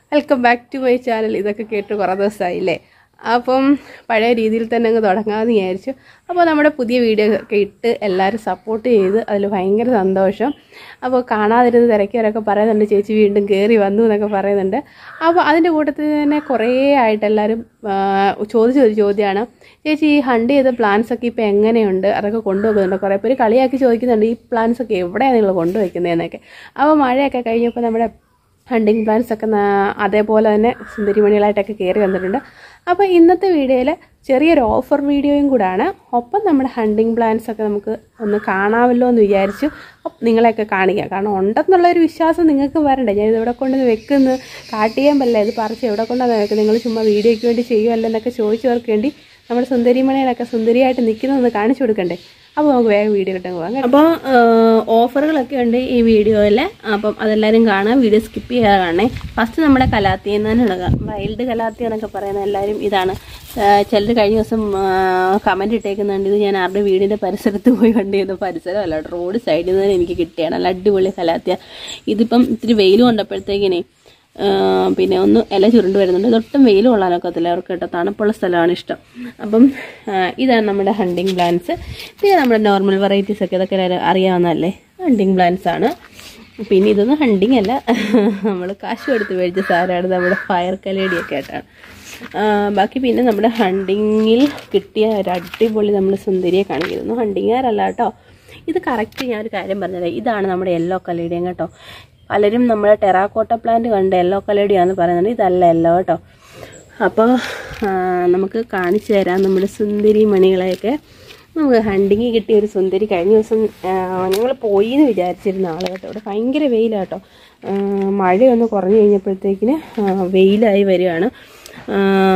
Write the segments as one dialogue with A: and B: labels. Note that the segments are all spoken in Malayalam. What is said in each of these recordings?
A: welcome back to my channel ഇതൊക്കെ കേട്ട് കുറേ ദിവസമായില്ലേ അപ്പം പഴയ രീതിയിൽ തന്നെ അങ്ങ് തുടങ്ങാമെന്ന് വിചാരിച്ചു അപ്പോൾ നമ്മുടെ പുതിയ വീഡിയോ ഒക്കെ ഇട്ട് എല്ലാവരും സപ്പോർട്ട് ചെയ്ത് അതിൽ ഭയങ്കര സന്തോഷം അപ്പോൾ കാണാതിരുന്ന് തിരക്കിയവരൊക്കെ പറയുന്നുണ്ട് ചേച്ചി വീണ്ടും കയറി വന്നു എന്നൊക്കെ പറയുന്നുണ്ട് അപ്പോൾ അതിൻ്റെ കൂട്ടത്തിൽ തന്നെ കുറേ ആയിട്ട് എല്ലാവരും ആ, ചോദിച്ച ഒരു ചോദ്യമാണ് ചേച്ചി ഈ ഹണ്ട് ചെയ്ത പ്ലാൻസ് ഒക്കെ ഇപ്പോൾ എങ്ങനെയുണ്ട് അതൊക്കെ കൊണ്ടുവെക്കുന്നുണ്ട് കുറേ പേര് കളിയാക്കി ചോദിക്കുന്നുണ്ട് ഈ പ്ലാൻസ് ഒക്കെ എവിടെയാണ് നിങ്ങൾ കൊണ്ടുവയ്ക്കുന്നതെന്നൊക്കെ അപ്പോൾ മഴയൊക്കെ കഴിഞ്ഞപ്പോൾ നമ്മുടെ ഹണ്ടിങ് പ്ലാൻസ് ഒക്കെ നാ- അതേപോലെ തന്നെ സുന്ദരിമണികളായിട്ടൊക്കെ കയറി വന്നിട്ടുണ്ട് അപ്പോൾ ഇന്നത്തെ വീഡിയോയിൽ ചെറിയൊരു ഓഫർ വീഡിയോയും കൂടാണ് ഒപ്പം നമ്മുടെ ഹണ്ടിങ് പ്ലാൻസ് ഒക്കെ നമുക്ക് ഒന്ന് കാണാമല്ലോ എന്ന് വിചാരിച്ചു അപ്പം നിങ്ങളെയൊക്കെ കാണിക്കാം കാരണം ഉണ്ടെന്നുള്ള ഒരു വിശ്വാസം നിങ്ങൾക്ക് വരണ്ടേ ഞാൻ ഇത് ഇവിടെ കൊണ്ട് വെക്കുന്നു കാട്ടിയാൻ പറ്റില്ല ഇത് പറിച്ച് എവിടെ കൊണ്ടാണ് വെക്കുന്നത് നിങ്ങൾ ചുമ്മാ വീഡിയോയ്ക്ക് വേണ്ടി ചെയ്യുമല്ലോ എന്നൊക്കെ ചോദിച്ചവർക്ക് വേണ്ടി നമ്മുടെ സുന്ദരിമണികളൊക്കെ സുന്ദരിയായിട്ട് നിൽക്കുന്നതെന്ന് കാണിച്ചു കൊടുക്കണ്ടേ അപ്പോൾ നമുക്ക് വേഗം വീഡിയോ കിട്ടാൻ പോകാം അപ്പോൾ ഓഫറുകളൊക്കെ ഉണ്ട് ഈ വീഡിയോയിൽ അപ്പം അതെല്ലാവരും കാണാം വീഡിയോ സ്കിപ്പ് ചെയ്യാതെ കാണണേ ഫസ്റ്റ് നമ്മുടെ കലാത്തി എന്നാണ് ഇടുക വൈൽഡ് കലാത്തി എന്നൊക്കെ പറയുന്ന എല്ലാവരും ഇതാണ് ചിലർ കഴിഞ്ഞ ദിവസം കമൻറ്റ് ഇട്ടേക്കുന്നുണ്ട് ഇത് ഞാൻ ആരുടെ വീടിൻ്റെ പരിസരത്ത് പോയി കണ്ടു ചെയ്ത പരിസരമല്ല റോഡ് സൈഡിൽ നിന്ന് തന്നെ എനിക്ക് കിട്ടിയാണ് നല്ല അടിപൊളി കലാത്തിയ ഇതിപ്പം ഇത്തിരി വെയിൽ കൊണ്ടപ്പോഴത്തേക്കിനെ ആ, പിന്നെ ഒന്ന് ഇല ചുരുണ്ട് വരുന്നുണ്ട് ഇതൊട്ടും വെയിൽ കൊള്ളാനൊക്കത്തില്ല അവർക്ക് കേട്ടോ തണുപ്പുള്ള സ്ഥലമാണ് ഇഷ്ടം അപ്പം ആ, ഇതാണ് നമ്മുടെ ഹണ്ടിങ് പ്ലാന്റ്സ് പിന്നെ നമ്മുടെ നോർമൽ വെറൈറ്റീസ് ഒക്കെ ഇതൊക്കെ എല്ലാവരും അറിയാവുന്നതല്ലേ ഹണ്ടിങ് പ്ലാന്റ്സ് ആണ് പിന്നെ ഇതൊന്നും ഹണ്ടിങ് അല്ല നമ്മൾ കാശ് കൊടുത്ത് മേടിച്ച സാധനമാണ് നമ്മുടെ ഫയർ കലേടിയൊക്കെ ആയിട്ടാണ് ആ, ബാക്കി പിന്നെ നമ്മുടെ ഹണ്ടിങ്ങിൽ കിട്ടിയ ഒരു അടിപൊളി നമ്മൾ സുന്ദരിയെ കാണിക്കുന്നു ഹണ്ടിങ്ങാരല്ല കേട്ടോ ഇത് കറക്റ്റ് ഞാൻ ഒരു കാര്യം പറഞ്ഞത് ഇതാണ് നമ്മുടെ യെല്ലോ കലേഡിയം കേട്ടോ പലരും നമ്മുടെ ടെറാക്കോട്ട പ്ലാന്റ് കണ്ട് യെല്ലോ കലേഡിയാന്ന് പറയുന്നുണ്ട് ഇതല്ല യെല്ലോ കേട്ടോ അപ്പോൾ നമുക്ക് കാണിച്ചു തരാം നമ്മുടെ സുന്ദരി മണികളെയൊക്കെ നമുക്ക് ഹണ്ടിങ് കിട്ടിയ ഒരു സുന്ദരി കഴിഞ്ഞ ദിവസം ഞങ്ങൾ പോയി എന്ന് വിചാരിച്ചിരുന്ന ആൾ കേട്ടോ ഇവിടെ ഭയങ്കര വെയിലാട്ടോ ആ, മഴയൊന്ന് കുറഞ്ഞു കഴിഞ്ഞപ്പോഴത്തേക്കിന് ആ, വെയിലായി വരികയാണ് ആ,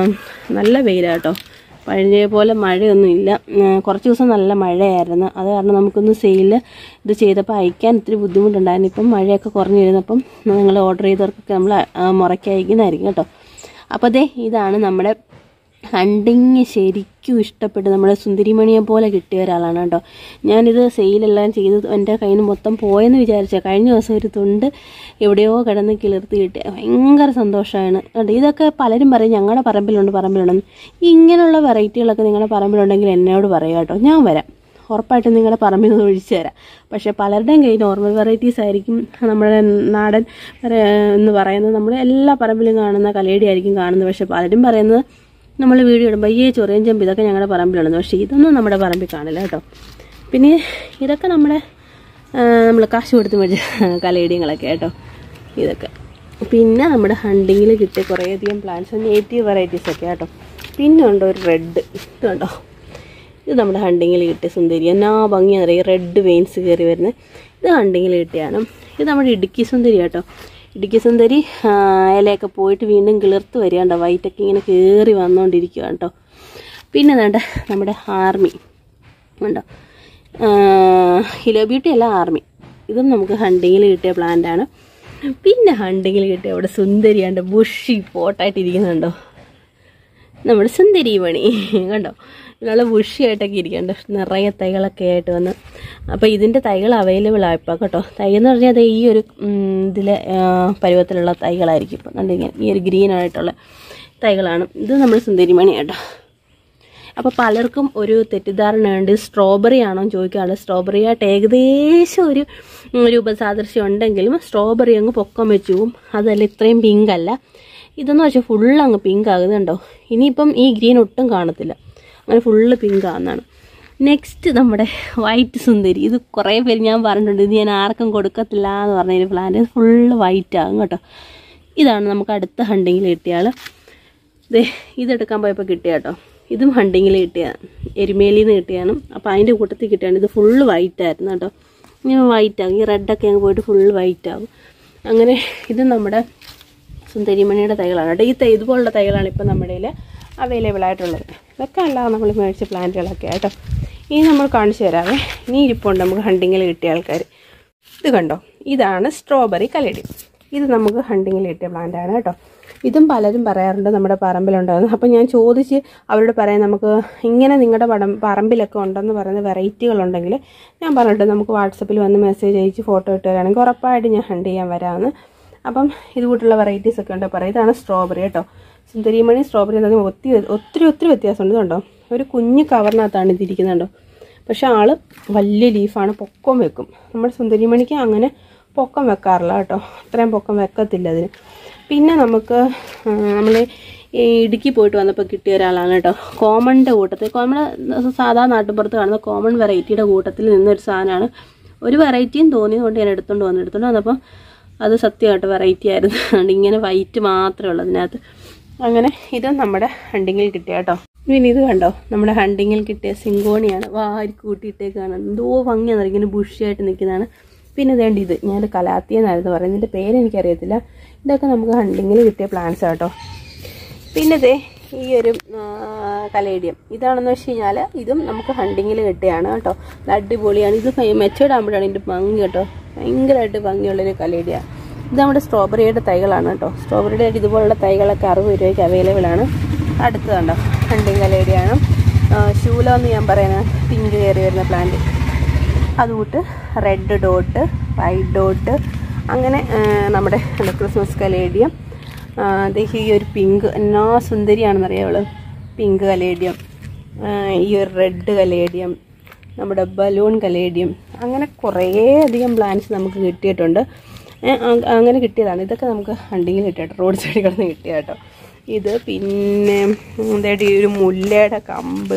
A: നല്ല വെയിലാട്ടോ പഴയ പോലെ മഴയൊന്നും ഇല്ല ആ, കുറച്ച് ദിവസം നല്ല മഴയായിരുന്നു അത് കാരണം നമുക്കൊന്ന് സെയിൽ ഇത് ചെയ്തപ്പോൾ അയക്കാൻ ഇത്തിരി ബുദ്ധിമുട്ടുണ്ടായിരുന്നു ഇപ്പം മഴയൊക്കെ കുറഞ്ഞു വരുന്നപ്പം നിങ്ങൾ ഓർഡർ ചെയ്തവർക്കൊക്കെ നമ്മൾ മുറയ്ക്ക് അയക്കുന്നതായിരിക്കും കേട്ടോ അപ്പോൾ അതെ ഇതാണ് നമ്മുടെ ഹണ്ടിങ് ശരിക്കും ഇഷ്ടപ്പെട്ട് നമ്മുടെ സുന്ദരിമണിയെ പോലെ കിട്ടിയ ഒരാളാണ് കേട്ടോ ഞാനിത് സെയിലെല്ലാം ചെയ്ത് എൻ്റെ കയ്യിൽ നിന്ന് മൊത്തം പോയെന്ന് വിചാരിച്ച കഴിഞ്ഞ ദിവസം ഒരു തുണ്ട് എവിടെയോ കിടന്ന് കിളിർത്ത് കിട്ടിയ ഭയങ്കര സന്തോഷമാണ് കേട്ടോ ഇതൊക്കെ പലരും പറയും ഞങ്ങളുടെ പറമ്പിലുണ്ട് പറമ്പിലുണ്ടെന്ന് ഇങ്ങനെയുള്ള വെറൈറ്റികളൊക്കെ നിങ്ങളുടെ പറമ്പിലുണ്ടെങ്കിൽ എന്നോട് പറയുക കേട്ടോ ഞാൻ വരാം ഉറപ്പായിട്ടും നിങ്ങളുടെ പറമ്പിൽ നിന്ന് ഒഴിച്ചു തരാം പക്ഷേ പലരുടെയും കയ്യിൽ നോർമൽ വെറൈറ്റീസ് ആയിരിക്കും നമ്മുടെ നാടൻ വര- എന്ന് പറയുന്നത് നമ്മൾ എല്ലാ പറമ്പിലും കാണുന്ന കലേടി ആയിരിക്കും കാണുന്നത് പക്ഷേ പലരും പറയുന്നത് നമ്മൾ വീഡിയോ ഇടുമ്പോൾ ഈ ചൊറിയൻ ചെമ്പ് ഇതൊക്കെ ഞങ്ങളുടെ പറമ്പിലുണ്ടെന്ന് പക്ഷേ ഇതൊന്നും നമ്മുടെ പറമ്പിൽ കാണില്ല കേട്ടോ പിന്നെ ഇതൊക്കെ നമ്മുടെ നമ്മൾ കാശ് കൊടുത്ത് മേടിച്ച കലേഡിയങ്ങളൊക്കെ കേട്ടോ ഇതൊക്കെ പിന്നെ നമ്മുടെ ഹണ്ടിങ്ങിൽ കിട്ടിയ കുറേയധികം പ്ലാന്റ്സ് നേറ്റീവ് വെറൈറ്റീസ് ഒക്കെ കേട്ടോ പിന്നെ ഉണ്ട് ഒരു റെഡ് ഇത് കണ്ടോ ഇത് നമ്മുടെ ഹണ്ടിങ്ങിൽ കിട്ടിയ സുന്ദരി എന്നാ ഭംഗിയാണ് അറിയാം റെഡ് വെയിൻസ് കയറി വരുന്നത് ഇത് ഹണ്ടിങ്ങിൽ കിട്ടിയാണ് ഇത് നമ്മുടെ ഇടുക്കി സുന്ദരി കേട്ടോ ഇടുക്കി സുന്ദരി ആ, ഇലയൊക്കെ പോയിട്ട് വീണ്ടും കിളിർത്ത് വരിക കേട്ടോ വൈറ്റൊക്കെ ഇങ്ങനെ കയറി വന്നുകൊണ്ടിരിക്കുക കേട്ടോ പിന്നെ വേണ്ട നമ്മുടെ ആർമി ഉണ്ടോ ഹിലോ ബ്യൂട്ടി അല്ല ആർമി ഇതും നമുക്ക് ഹണ്ടിങ്ങിൽ കിട്ടിയ പ്ലാന്റ് ആണ് പിന്നെ ഹണ്ടിങ്ങിൽ കിട്ടിയ അവിടെ സുന്ദരിയാണ്ട് ബുഷി പോട്ടായിട്ട് ഇരിക്കുന്നുണ്ടോ നമ്മുടെ സുന്ദരി മണി കണ്ടോ നല്ല ബുഷിയായിട്ടൊക്കെ ഇരിക്കണ്ട നിറയെ തൈകളൊക്കെ ആയിട്ട് വന്ന് അപ്പോൾ ഇതിൻ്റെ തൈകൾ അവൈലബിൾ ആയിപ്പോൾ കേട്ടോ തൈ എന്ന് പറഞ്ഞാൽ അത് ഈ ഒരു ഇതിലെ പരുവത്തിലുള്ള തൈകളായിരിക്കും ഇപ്പം കണ്ടിങ്ങനെ ഈ ഒരു ഗ്രീൻ ആയിട്ടുള്ള തൈകളാണ് ഇത് നമ്മൾ സുന്ദരി മണി കേട്ടോ അപ്പോൾ പലർക്കും ഒരു തെറ്റിദ്ധാരണയുണ്ട് സ്ട്രോബെറി ആണോ എന്ന് ചോദിക്കാറുണ്ട് സ്ട്രോബെറി ആയിട്ട് ഏകദേശം ഒരു ഉം, രൂപസാദൃശ്യം ഉണ്ടെങ്കിലും സ്ട്രോബെറി അങ്ങ് പൊക്കം വെച്ചു പോവും അതല്ല ഇത്രയും പിങ്ക് അല്ല ഇതെന്ന് വെച്ചാൽ ഫുള്ള് അങ്ങ് പിങ്ക് ആകുന്നുണ്ടോ ഇനിയിപ്പം ഈ ഗ്രീൻ ഒട്ടും കാണത്തില്ല അങ്ങനെ ഫുള്ള് പിങ്ക് ആകുന്നതാണ് നെക്സ്റ്റ് നമ്മുടെ വൈറ്റ് സുന്ദരി ഇത് കുറേ പേര് ഞാൻ പറഞ്ഞിട്ടുണ്ട് ഇത് ഞാൻ ആർക്കും കൊടുക്കത്തില്ല എന്ന് പറഞ്ഞൊരു പ്ലാന്റ് ഫുള്ള് വൈറ്റ് ആകും കേട്ടോ ഇതാണ് നമുക്ക് അടുത്ത ഹണ്ടിങ്ങിൽ കിട്ടിയ ആൾ ദേ ഇതെടുക്കാൻ പോയപ്പോൾ കിട്ടിയ കേട്ടോ ഇതും ഹണ്ടിങ്ങിൽ കിട്ടിയതാണ് എരുമേലിയിൽ നിന്ന് കിട്ടിയാണ് അപ്പോൾ അതിൻ്റെ കൂട്ടത്തിൽ കിട്ടിയാണ് ഇത് ഫുള്ള് വൈറ്റ് ആയിരുന്നു കേട്ടോ ഇങ്ങനെ വൈറ്റ് ആകും ഈ റെഡൊക്കെ അങ്ങ് പോയിട്ട് ഫുള്ള് വൈറ്റ് ആകും അങ്ങനെ ഇത് നമ്മുടെ സുന്ദരിമണിയുടെ തൈകളാണ് കേട്ടോ ഈ തൈ ഇതുപോലുള്ള തൈകളാണ് ഇപ്പോൾ നമ്മുടെ കയ്യിൽ അവൈലബിൾ ആയിട്ടുള്ളത് ഇതൊക്കെ അല്ലാതെ നമ്മൾ മേടിച്ച പ്ലാന്റുകളൊക്കെ കേട്ടോ ഇനി നമ്മൾ കാണിച്ചു തരാവേ ഇനി ഇരിപ്പുണ്ട് നമുക്ക് ഹണ്ടിങ്ങിൽ കിട്ടിയ ആൾക്കാർ ഇത് കണ്ടോ ഇതാണ് സ്ട്രോബെറി കലടി ഇത് നമുക്ക് ഹണ്ടിങ്ങിൽ കിട്ടിയ പ്ലാന്റ് ആണ് കേട്ടോ ഇതും പലരും പറയാറുണ്ട് നമ്മുടെ പറമ്പിലുണ്ടാകുന്നു അപ്പോൾ ഞാൻ ചോദിച്ച് അവരോട് പറയാം നമുക്ക് ഇങ്ങനെ നിങ്ങളുടെ പടം പറമ്പിലൊക്കെ ഉണ്ടെന്ന് പറയുന്ന വെറൈറ്റികളുണ്ടെങ്കിൽ ഞാൻ പറഞ്ഞിട്ട് നമുക്ക് വാട്സപ്പിൽ വന്ന് മെസ്സേജ് അയച്ച് ഫോട്ടോ ഇട്ട് തരാണെങ്കിൽ ഉറപ്പായിട്ട് ഞാൻ ഹണ്ട് ചെയ്യാൻ വരാമെന്ന് അപ്പം ഇതുകൂട്ടുള്ള വെറൈറ്റീസ് ഒക്കെ ഉണ്ട് പറയാം ഇതാണ് സ്ട്രോബെറി കേട്ടോ സുന്ദരിമണി സ്ട്രോബെറി എന്ന് പറയുമ്പോൾ ഒത്തിരി ഒത്തിരി ഒത്തിരി വ്യത്യാസമുണ്ട് കണ്ടോ ഒരു കുഞ്ഞ് കവറിനകത്താണ് ഇതിരിക്കുന്നുണ്ടോ പക്ഷെ ആള് വലിയ ലീഫാണ് പൊക്കം വെക്കും നമ്മുടെ സുന്ദരിമണിക്ക് അങ്ങനെ പൊക്കം വെക്കാറില്ല കേട്ടോ അത്രയും പൊക്കം വെക്കത്തില്ല അതിന് പിന്നെ നമുക്ക് നമ്മൾ ഈ ഇടുക്കി പോയിട്ട് വന്നപ്പോൾ കിട്ടിയ ഒരാളാണ് കേട്ടോ കോമണിൻ്റെ കൂട്ടത്തിൽ കോമൺ സാധാ നാട്ടുപുറത്ത് കാണുന്ന കോമൺ വെറൈറ്റിയുടെ കൂട്ടത്തിൽ നിന്നൊരു സാധനമാണ് ഒരു വെറൈറ്റിയും തോന്നിയതുകൊണ്ട് ഞാൻ എടുത്തുകൊണ്ട് വന്നു എടുത്തുകൊണ്ട് വന്നപ്പോൾ അത് സത്യമായിട്ട് വെറൈറ്റി ആയിരുന്നു അതുകൊണ്ട് ഇങ്ങനെ വൈറ്റ് മാത്രമേ ഉള്ളൂ അതിനകത്ത് അങ്ങനെ ഇത് നമ്മുടെ ഹണ്ടിങ്ങിൽ കിട്ടിയ കേട്ടോ പിന്നെ ഇത് കണ്ടോ നമ്മുടെ ഹണ്ടിങ്ങിൽ കിട്ടിയ സിങ്കോണിയാണ് വാരി കൂട്ടിയിട്ടേക്കാണ് എന്തോ ഭംഗിയാണെന്ന് ഇങ്ങനെ ബുഷിയായിട്ട് നിൽക്കുന്നതാണ് പിന്നെ ഇതേണ്ട ഇത് ഞാൻ കലാത്തിയെന്നായിരുന്നു പറയുന്നത് ഇതിൻ്റെ പേരെനിക്കറിയത്തില്ല ഇതൊക്കെ നമുക്ക് ഹണ്ടിങ്ങിൽ കിട്ടിയ പ്ലാന്റ്സ് കേട്ടോ പിന്നെ ഇതേ ഈ ഒരു കലേഡിയം ഇതാണെന്ന് വെച്ച് കഴിഞ്ഞാൽ ഇതും നമുക്ക് ഹണ്ടിങ്ങിൽ കിട്ടിയാണ് കേട്ടോ ഇത് അടിപൊളിയാണ് ഇത് മെച്ചോർഡ് ആകുമ്പോഴാണ് ഇതിൻ്റെ ഭംഗി കേട്ടോ ഭയങ്കരമായിട്ട് ഭംഗിയുള്ളൊരു കലേഡിയ ഇത് നമ്മുടെ സ്ട്രോബെറിയുടെ തൈകളാണ് കേട്ടോ സ്ട്രോബെറിയുടെ ഇതുപോലുള്ള തൈകളൊക്കെ അറുപത് രൂപയ്ക്ക് അവൈലബിൾ ആണ് അടുത്ത് കണ്ടോ ഹണ്ടിങ് കലേഡിയാണ് ശൂലം എന്ന് ഞാൻ പറയുന്ന പിങ്ക് കയറി വരുന്ന പ്ലാന്റ് അതുകൂട്ട് റെഡ് ഡോട്ട് വൈറ്റ് ഡോട്ട് അങ്ങനെ ആ, നമ്മുടെ എന്താ ക്രിസ്മസ് കലേഡിയം ആ, ദേ ഈ ഒരു പിങ്ക് എന്നാ സുന്ദരിയാണെന്നറിയാം അവള് പിങ്ക് കലേഡിയം ആ, ഈ ഒരു റെഡ് കലേഡിയം നമ്മുടെ ബലൂൺ കലേഡിയം അങ്ങനെ കുറേ അധികം പ്ലാന്റ്സ് നമുക്ക് കിട്ടിയിട്ടുണ്ട് ഏ, അ- അങ്ങനെ കിട്ടിയതാണ് ഇതൊക്കെ നമുക്ക് ഹണ്ടിങ്ങിൽ കിട്ടിയാട്ടോ റോഡ് സൈഡിൽ കിടന്ന് കിട്ടിയ കേട്ടോ ഇത് പിന്നെ എന്തായിട്ട് ഈ ഒരു മുല്ലയുടെ കമ്പ്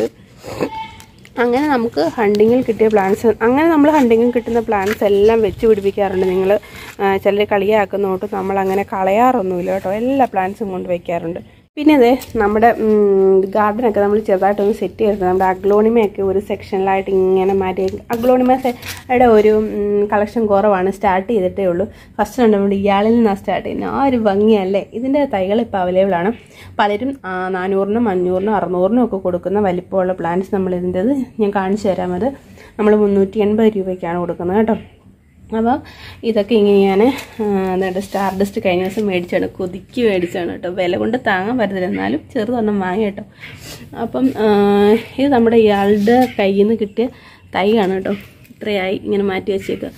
A: അങ്ങനെ നമുക്ക് ഹണ്ടിങ്ങിൽ കിട്ടിയ പ്ലാന്റ്സ് അങ്ങനെ നമ്മൾ ഹണ്ടിങ്ങിൽ കിട്ടുന്ന പ്ലാന്റ്സ് എല്ലാം വെച്ച് പിടിപ്പിക്കാറുണ്ട് നിങ്ങൾ ചിലർ കളിയാക്കുന്നോട്ട് നമ്മൾ അങ്ങനെ കളയാറൊന്നുമില്ല കേട്ടോ എല്ലാ പ്ലാന്റ്സും കൊണ്ട് വെക്കാറുണ്ട് പിന്നെ അതെ നമ്മുടെ ഗാർഡനൊക്കെ നമ്മൾ ചെറുതായിട്ടൊന്ന് സെറ്റ് ചെയ്തിട്ടുണ്ട് നമ്മുടെ അഗ്ലോണിമയൊക്കെ ഒരു സെക്ഷനിലായിട്ട് ഇങ്ങനെ മാറ്റി അഗ്ലോണിമയുടെ ഒരു കളക്ഷൻ കുറവാണ് സ്റ്റാർട്ട് ചെയ്തിട്ടേ ഉള്ളൂ ഫസ്റ്റ് ഉണ്ട് നമ്മുടെ ഇയാളിൽ നിന്നാണ് സ്റ്റാർട്ട് ചെയ്യുന്നത് ആ ഒരു ഭംഗിയല്ലേ ഇതിൻ്റെ തൈകൾ ഇപ്പോൾ അവൈലബിൾ ആണ് പലരും ആ, നാനൂറിനും അഞ്ഞൂറിനും അറുന്നൂറിനും ഒക്കെ കൊടുക്കുന്ന വലിപ്പമുള്ള പ്ലാന്റ്സ് നമ്മൾ ഇതിൻ്റെത് ഞാൻ കാണിച്ചു തരാം അത് നമ്മൾ മുന്നൂറ്റി എൺപത് രൂപയ്ക്കാണ് കൊടുക്കുന്നത് കേട്ടോ അപ്പം ഇതൊക്കെ ഇങ്ങനെ ഞാൻ എന്നിട്ട് സ്റ്റാർ ഡസ്റ്റ് കഴിഞ്ഞ ദിവസം മേടിച്ചാണ് കൊതിക്ക് മേടിച്ചാണ് കേട്ടോ വില കൊണ്ട് താങ്ങാൻ പറ്റത്തില്ല എന്നാലും ചെറുതൊന്നും വാങ്ങി കേട്ടോ അപ്പം ആ, ഇത് നമ്മുടെ ഇയാളുടെ കയ്യിൽ നിന്ന് കിട്ടിയ തൈയാണ് കേട്ടോ ഇത്രയായി ഇങ്ങനെ മാറ്റി വെച്ചേക്കുക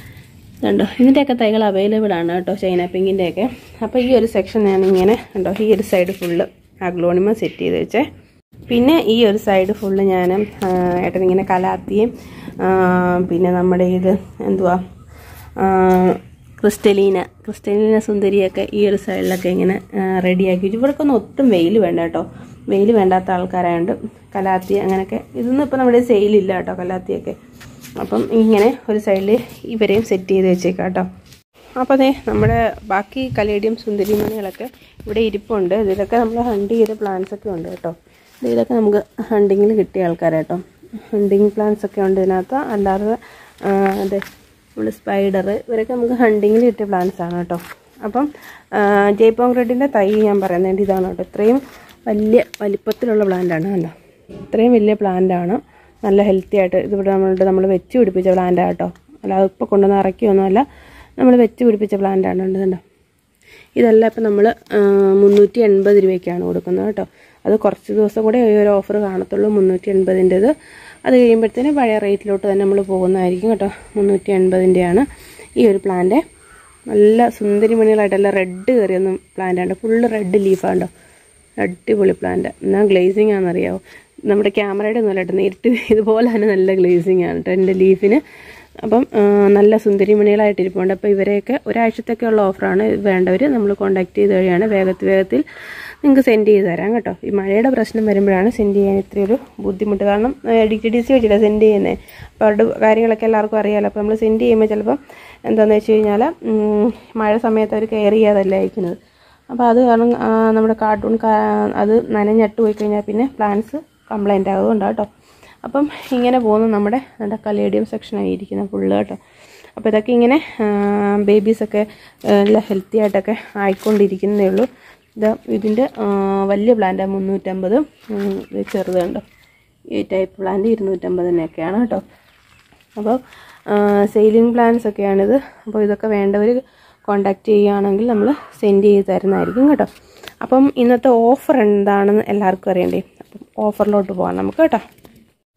A: കണ്ടോ ഇതിൻ്റെയൊക്കെ തൈകൾ അവൈലബിൾ ആണ് കേട്ടോ ചൈന പിങ്കിൻ്റെയൊക്കെ അപ്പോൾ ഈ ഒരു സെക്ഷൻ ഞാൻ ഇങ്ങനെ കണ്ടോ ഈ ഒരു സൈഡ് ഫുള്ള് അഗ്ലോണിമ സെറ്റ് ചെയ്ത് വെച്ചേ പിന്നെ ഈ ഒരു സൈഡ് ഫുള്ള് ഞാൻ ഏട്ടൻ ഇങ്ങനെ കലാത്തിയും ആ, പിന്നെ നമ്മുടെ ഇത് എന്തുവാ ആ, ക്രിസ്റ്റലീന ക്രിസ്റ്റലീന സുന്ദരിയൊക്കെ ഈ ഒരു സൈഡിലൊക്കെ ഇങ്ങനെ റെഡിയാക്കി വെച്ചു ഇവർക്കൊന്നും ഒട്ടും വെയിൽ വേണ്ട കേട്ടോ വെയിൽ വേണ്ടാത്ത ആൾക്കാരായതുകൊണ്ട് കലാത്തി അങ്ങനെയൊക്കെ ഇതൊന്നും ഇപ്പോൾ നമ്മുടെ സെയിലില്ല കേട്ടോ കലാത്തിയൊക്കെ അപ്പം ഇങ്ങനെ ഒരു സൈഡിൽ ഇവരെയും സെറ്റ് ചെയ്ത് വെച്ചേക്കാം കേട്ടോ അപ്പോൾ അതെ നമ്മുടെ ബാക്കി കലേഡിയം സുന്ദരിമണികളൊക്കെ ഇവിടെ ഇരിപ്പുണ്ട് ഇതിലൊക്കെ നമ്മൾ ഹണ്ട് ചെയ്ത പ്ലാന്റ്സ് ഒക്കെ ഉണ്ട് കേട്ടോ ഇതിലൊക്കെ നമുക്ക് ഹണ്ടിങ്ങിൽ കിട്ടിയ ആൾക്കാരാട്ടോ ഹണ്ടിങ് പ്ലാന്റ്സ് ഒക്കെ ഉണ്ട് ഇതിനകത്ത് അല്ലാതെ ആ, അതെ നമ്മൾ സ്പൈഡർ ഇവരൊക്കെ നമുക്ക് ഹണ്ടിങ്ങിൽ കിട്ടിയ പ്ലാന്റ്സ് ആണ് കേട്ടോ അപ്പം ജയ്പോങ് റെഡിൻ്റെ തൈ ഞാൻ പറയുന്നത് ഇതാണ് കേട്ടോ ഇത്രയും വലിയ വലിപ്പത്തിലുള്ള പ്ലാന്റാണ് കണ്ടോ ഇത്രയും വലിയ പ്ലാന്റാണ് നല്ല ഹെൽത്തി ആയിട്ട് ഇതിവിടെ നമ്മളുടെ നമ്മൾ വെച്ച് പിടിപ്പിച്ച പ്ലാന്റ് കേട്ടോ അല്ലാതെ ഇപ്പോൾ കൊണ്ടുവന്ന് ഇറക്കിയൊന്നുമല്ല നമ്മൾ വെച്ച് പിടിപ്പിച്ച പ്ലാന്റാണ് ഉണ്ട് കണ്ടോ ഇതെല്ലാം ഇപ്പം നമ്മൾ മുന്നൂറ്റി എൺപത് രൂപയ്ക്കാണ് കൊടുക്കുന്നത് കേട്ടോ അത് കുറച്ച് ദിവസം കൂടെ ഈ ഒരു ഓഫർ കാണത്തുള്ളൂ മുന്നൂറ്റി എൺപതിൻ്റെത് അത് കഴിയുമ്പോഴത്തേന് പഴയ റേറ്റിലോട്ട് തന്നെ നമ്മൾ പോകുന്നതായിരിക്കും കേട്ടോ മുന്നൂറ്റി എൺപതിൻ്റെയാണ് ഈ ഒരു പ്ലാന്റ് നല്ല സുന്ദരി മണികളായിട്ടല്ല റെഡ് കയറിയൊന്നും പ്ലാന്റാണ് ഫുള്ള് റെഡ് ലീഫാണ്ടോ അടിപൊളി പ്ലാന്റ് എന്നാൽ ഗ്ലേസിങ് ആണെന്നറിയാവോ നമ്മുടെ ക്യാമറയുടെ ഒന്നുമല്ല കേട്ടോ നേരിട്ട് ഇതുപോലെ തന്നെ നല്ല ഗ്ലേസിങ് ആണ് കേട്ടോ എൻ്റെ ലീഫിന് അപ്പം ആ, നല്ല സുന്ദരി മണികളായിട്ട് ഇരിപ്പുണ്ട് അപ്പോൾ ഇവരെയൊക്കെ ഒരാഴ്ചത്തേക്കുള്ള ഓഫറാണ് വേണ്ടവർ നമ്മൾ കോൺടാക്ട് ചെയ്ത് കഴിയാണ് വേഗത്തിൽ വേഗത്തിൽ നിങ്ങൾക്ക് സെൻഡ് ചെയ്ത് തരാം കേട്ടോ ഈ മഴയുടെ പ്രശ്നം വരുമ്പോഴാണ് സെൻഡ് ചെയ്യാൻ ഇത്രയൊരു ബുദ്ധിമുട്ട് കാരണം ഡി ടി ഡി സി വെച്ചിട്ടാണ് സെൻഡ് ചെയ്യുന്നത് അപ്പോൾ അവരുടെ കാര്യങ്ങളൊക്കെ എല്ലാവർക്കും അറിയാമല്ലോ അപ്പോൾ നമ്മൾ സെൻഡ് ചെയ്യുമ്പോൾ ചിലപ്പം എന്താണെന്ന് വെച്ച് കഴിഞ്ഞാൽ ഉം, മഴ സമയത്ത് അവർ കെയർ ചെയ്യാതല്ല അയക്കുന്നത് അപ്പോൾ അത് കാരണം ആ, നമ്മുടെ കാർട്ടൂൺ അത് നനഞ്ഞട്ട് പോയി കഴിഞ്ഞാൽ പിന്നെ പ്ലാന്റ്സ് കംപ്ലൈൻ്റ് ആകുന്നുണ്ട് കേട്ടോ അപ്പം ഇങ്ങനെ പോകുന്നു നമ്മുടെ നമ്മുടെ കലേഡിയം സെക്ഷനായി ഇരിക്കുന്നത് ഫുള്ള് കേട്ടോ അപ്പോൾ ഇതൊക്കെ ഇങ്ങനെ ബേബീസൊക്കെ നല്ല ഹെൽത്തി ആയിട്ടൊക്കെ ആയിക്കൊണ്ടിരിക്കുന്നതേ ഉള്ളൂ ഇത് ഇതിൻ്റെ ആ, വലിയ പ്ലാന്റ് മുന്നൂറ്റമ്പത് ഉം, ഇത് ചെറുത് കണ്ടോ ഈ ടൈപ്പ് പ്ലാന്റ് ഇരുന്നൂറ്റമ്പത് തന്നെയൊക്കെയാണ് കേട്ടോ അപ്പോൾ സെയിലിംഗ് പ്ലാൻസ് ഒക്കെയാണിത് അപ്പോൾ ഇതൊക്കെ വേണ്ടവർ കോണ്ടാക്ട് ചെയ്യുകയാണെങ്കിൽ നമ്മൾ സെൻഡ് ചെയ്ത് തരുന്നതായിരിക്കും കേട്ടോ അപ്പം ഇന്നത്തെ ഓഫർ എന്താണെന്ന് എല്ലാവർക്കും അറിയണ്ടേ അപ്പം ഓഫറിലോട്ട് പോകാം നമുക്ക് കേട്ടോ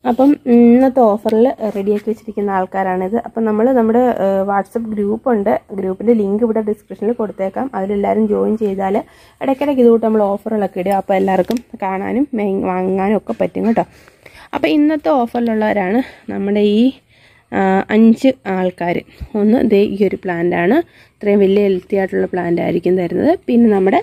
A: അപ്പം ഇന്നത്തെ ഓഫറിൽ റെഡിയാക്കി വെച്ചിരിക്കുന്ന ആൾക്കാരാണിത് അപ്പം നമ്മൾ നമ്മുടെ വാട്സപ്പ് ഗ്രൂപ്പുണ്ട് ഗ്രൂപ്പിൻ്റെ ലിങ്ക് ഇവിടെ ഡിസ്ക്രിപ്ഷനിൽ കൊടുത്തേക്കാം അതിലെല്ലാവരും ജോയിൻ ചെയ്താൽ ഇടയ്ക്കിടയ്ക്ക് ഇതുകൂട്ട് നമ്മൾ ഓഫറുകളൊക്കെ ഇടുക അപ്പോൾ എല്ലാവർക്കും കാണാനും മേ- വാങ്ങാനും ഒക്കെ പറ്റും കേട്ടോ അപ്പോൾ ഇന്നത്തെ ഓഫറിലുള്ളവരാണ് നമ്മുടെ ഈ ആ, അഞ്ച് ആൾക്കാർ ഒന്ന് ദേ ഈ ഒരു പ്ലാന്റാണ് ഇത്രയും വലിയ ഹെൽത്തി ആയിട്ടുള്ള പ്ലാന്റ് ആയിരിക്കും തരുന്നത് പിന്നെ നമ്മുടെ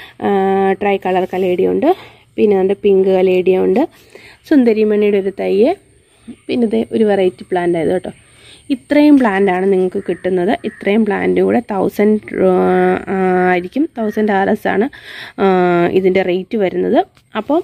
A: ട്രൈ കളർ കലേഡിയ ഉണ്ട് പിന്നെ നമ്മുടെ പിങ്ക് കലേഡിയ ഉണ്ട് സുന്ദരിമണിയുടെ ഒരു തയ്യ് പിന്നെ ദേ ഒരു വെറൈറ്റി പ്ലാന്റ് ആയത് കേട്ടോ ഇത്രയും പ്ലാന്റ് ആണ് നിങ്ങൾക്ക് കിട്ടുന്നത് ഇത്രയും പ്ലാന്റ് കൂടെ തൗസൻഡ് ആയിരിക്കും തൗസൻഡ് ആർ എസ് ആണ് ആ, ഇതിൻ്റെ റേറ്റ് വരുന്നത് അപ്പം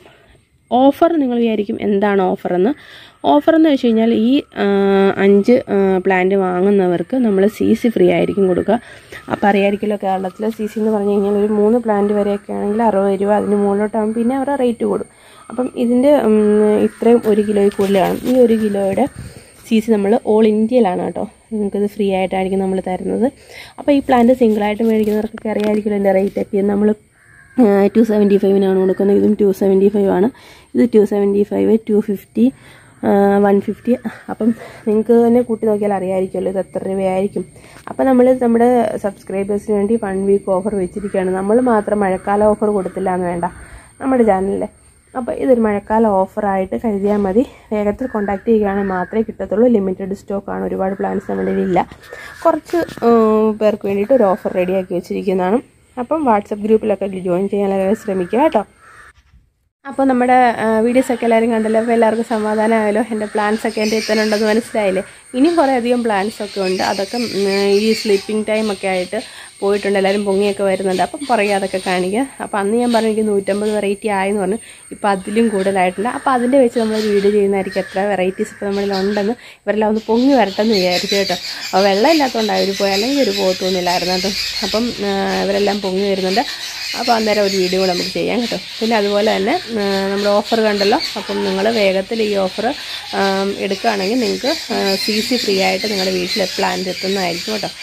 A: ഓഫർ നിങ്ങൾ വിചാരിക്കും എന്താണ് ഓഫർ എന്ന് ഓഫർ എന്ന് വെച്ച് കഴിഞ്ഞാൽ ഈ ആ, അഞ്ച് പ്ലാന്റ് വാങ്ങുന്നവർക്ക് നമ്മൾ സി സി ഫ്രീ ആയിരിക്കും കൊടുക്കുക അപ്പോൾ അറിയായിരിക്കുമല്ലോ കേരളത്തിൽ സി സി എന്ന് പറഞ്ഞു കഴിഞ്ഞാൽ ഒരു മൂന്ന് പ്ലാന്റ് വരെയൊക്കെ ആണെങ്കിൽ അറുപത് രൂപ അതിന് മുകളിലോട്ടാകും പിന്നെ അവരുടെ റേറ്റ് കൂടും അപ്പം ഇതിൻ്റെ ഉം, ഇത്രയും ഒരു കിലോയിൽ കൂടുതലാണ് ഈ ഒരു കിലോയുടെ സി സി നമ്മൾ ഓൾ ഇന്ത്യയിലാണ് കേട്ടോ നിങ്ങൾക്കിത് ഫ്രീ ആയിട്ടായിരിക്കും നമ്മൾ തരുന്നത് അപ്പോൾ ഈ പ്ലാന്റ് സിംഗിളായിട്ട് മേടിക്കുന്നവർക്കൊക്കെ അറിയാമായിരിക്കുമല്ലോ എൻ്റെ റേറ്റൊക്കെ നമ്മൾ ടു സെവൻറ്റി ഫൈവിനാണ് കൊടുക്കുന്നത് ഇതും ടു സെവൻറ്റി ഫൈവ് ആണ് ഇത് two seventy five two fifty one fifty അപ്പം നിങ്ങൾക്ക് തന്നെ കൂട്ടി നോക്കിയാൽ അറിയാമായിരിക്കുമല്ലോ ഇത് എത്ര രൂപയായിരിക്കും അപ്പം നമ്മൾ നമ്മുടെ സബ്സ്ക്രൈബേഴ്സിന് വേണ്ടി വൺ വീക്ക് ഓഫർ വെച്ചിരിക്കുകയാണ് നമ്മൾ മാത്രം മഴക്കാല ഓഫർ കൊടുത്തില്ല എന്ന് വേണ്ട നമ്മുടെ ചാനലിൽ അപ്പോൾ ഇതൊരു മഴക്കാല ഓഫറായിട്ട് കരുതിയാൽ മതി വേഗത്തിൽ കോൺടാക്ട് ചെയ്യുകയാണെങ്കിൽ മാത്രമേ കിട്ടത്തുള്ളൂ ലിമിറ്റഡ് സ്റ്റോക്കാണ് ഒരുപാട് പ്ലാൻസ് നമ്മുടെ കയ്യിലില്ല കുറച്ച് ഉം, പേർക്ക് വേണ്ടിയിട്ട് ഒരു ഓഫർ റെഡിയാക്കി വെച്ചിരിക്കുന്നതാണ് അപ്പം വാട്സപ്പ് ഗ്രൂപ്പിലൊക്കെ ജോയിൻ ചെയ്യാൻ എല്ലാവരും ശ്രമിക്കുക കേട്ടോ അപ്പോൾ നമ്മുടെ വീഡിയോസ് ഒക്കെ എല്ലാവരും കണ്ടല്ലോ അപ്പോൾ എല്ലാവർക്കും സമാധാനമായല്ലോ എൻ്റെ പ്ലാൻസ് ഒക്കെ എൻ്റെ തന്നെ ഉണ്ടെന്ന് മനസ്സിലായില്ലേ ഇനിയും കുറേ അധികം പ്ലാൻസ് ഒക്കെ ഉണ്ട് അതൊക്കെ ഉം, ഈ സ്ലീപ്പിംഗ് ടൈം ഒക്കെ ആയിട്ട് പോയിട്ടുണ്ട് എല്ലാവരും പൊങ്ങിയൊക്കെ വരുന്നുണ്ട് അപ്പം പുറകെ അതൊക്കെ കാണിക്കുക അപ്പോൾ അന്ന് ഞാൻ പറഞ്ഞു എനിക്ക് നൂറ്റമ്പത് വെറൈറ്റി ആയെന്ന് പറഞ്ഞു ഇപ്പോൾ അതിലും കൂടുതലായിട്ടില്ല അപ്പോൾ അതിൻ്റെ വെച്ച് നമ്മൾ വീഡിയോ ചെയ്യുന്നതായിരിക്കും എത്ര വെറൈറ്റീസ് ഇപ്പോൾ നമ്മളിൽ ഉണ്ടെന്ന് ഇവരെല്ലാം ഒന്ന് പൊങ്ങി വരട്ടെന്ന് വിചാരിച്ചു കേട്ടോ അപ്പോൾ വെള്ളം ഇല്ലാത്തതുകൊണ്ട് അവർ പോയി അല്ലെങ്കിൽ ഒരു പോകത്തൊന്നുമില്ലായിരുന്നു കേട്ടോ അപ്പം ആ, ഇവരെല്ലാം പൊങ്ങി വരുന്നുണ്ട് അപ്പോൾ അന്നേരം ഒരു വീഡിയോ കൂടെ നമുക്ക് ചെയ്യാം കേട്ടോ പിന്നെ അതുപോലെ തന്നെ ആ, നമ്മുടെ ഓഫർ കണ്ടല്ലോ അപ്പം നിങ്ങൾ വേഗത്തിൽ ഈ ഓഫർ എടുക്കുകയാണെങ്കിൽ നിങ്ങൾക്ക് സി സി ഫ്രീ ആയിട്ട് നിങ്ങളുടെ വീട്ടിൽ പ്ലാന്റ് എത്തുന്നതായിരിക്കും കേട്ടോ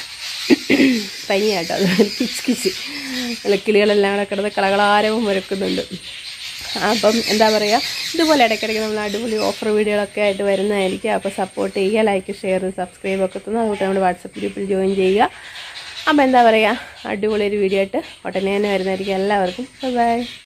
A: പനിയാട്ടോ അത് കിച്ച് കിച്ച് അല്ല കിളികളെല്ലാം കൂടെ കിടന്ന് കളകളാരവും മുരക്കുന്നുണ്ട് അപ്പം എന്താ പറയുക ഇതുപോലെ ഇടയ്ക്കിടയ്ക്ക് നമ്മൾ അടിപൊളി ഓഫർ വീഡിയോകളൊക്കെ ആയിട്ട് വരുന്നതായിരിക്കും അപ്പോൾ സപ്പോർട്ട് ചെയ്യുക ലൈക്ക് ഷെയർ സബ്സ്ക്രൈബ് ഒക്കെ തന്നു അതുകൊണ്ട് നമ്മുടെ വാട്സപ്പ് ഗ്രൂപ്പിൽ ജോയിൻ ചെയ്യുക അപ്പോൾ എന്താ പറയുക അടിപൊളി ഒരു വീഡിയോ ആയിട്ട് ഉടനെ തന്നെ വരുന്നതായിരിക്കും എല്ലാവർക്കും ബൈ